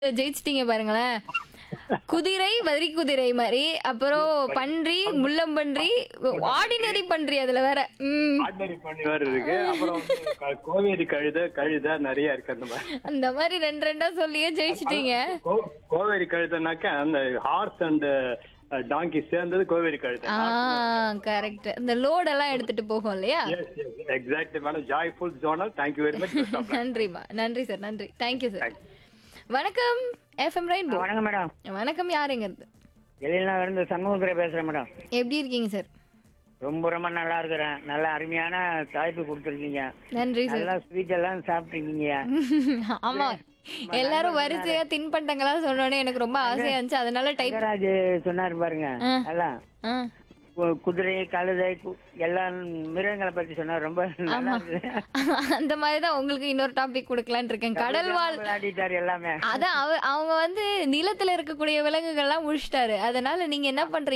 ஜெயிச்சிட்டீங்க பாருங்களேன் குதிரை வரி குதிரை மாதிரி அப்புறம் பன்றி முள்ளம்பன்றி ஆர்டினரி பன்றி அதுல வேற ம் ஆர்டினரி பண்ணி வேற இருக்கு அப்புறம் வந்து க- கோவேரி கழுத கழுத நிறைய இருக்கு அந்த மாதிரி அந்த மாதிரி ரெண்டு ரெண்டா சொல்லியே ஜெயிச்சிட்டீங்க கோ- கோவேரி கழுதைனாக்க அந்த ஹார்ஸ் அண்ட் டாங்கி சேர்ந்தது கோவேரி கழுதை ஆ கரெக்ட் இந்த லோட் எல்லாம் எடுத்துட்டு போகும் இல்லையா exactly madam joyful zonal thank you very much நன்றிமா நன்றி சார் நன்றி தேங்க்யூ சார் வணக்கம் எஃப்எம் ரெயின்போ வணக்கம் மேடம் வணக்கம் யாருங்க இது வெளியில இருந்து சண்முகத்துறை பேசுறேன் மேடம் எப்படி இருக்கீங்க சார் ரொம்ப ரொம்ப நல்லா இருக்கிறேன் நல்ல அருமையான தலைப்பு கொடுத்துருக்கீங்க நன்றி சார் நல்லா ஸ்வீட் எல்லாம் சாப்பிட்டுருக்கீங்க ஆமா எல்லாரும் வரிசையா தின்பண்டங்களா சொன்னோடனே எனக்கு ரொம்ப ஆசையா இருந்துச்சு அதனால டைப் ராஜ் சொன்னாரு பாருங்க ஆ. எல்லாம் ஆ கு- குதிரை கழுதை கு- எல்லா மிருகங்களை பத்தி சொன்னார் ரொம்ப நல்லா இருந்தது அந்த மாதிரி தான் உங்களுக்கு இன்னொரு டாபிக் கொடுக்கலான்னு இருக்கேன் கடல் வாழ் விளையாடிட்டாரு எல்லாமே அதான் அவ- அவங்க வந்து நிலத்துல இருக்கக்கூடிய விலங்குகள்லாம் முடிச்சிட்டாரு அதனால நீங்க என்ன பண்றீங்க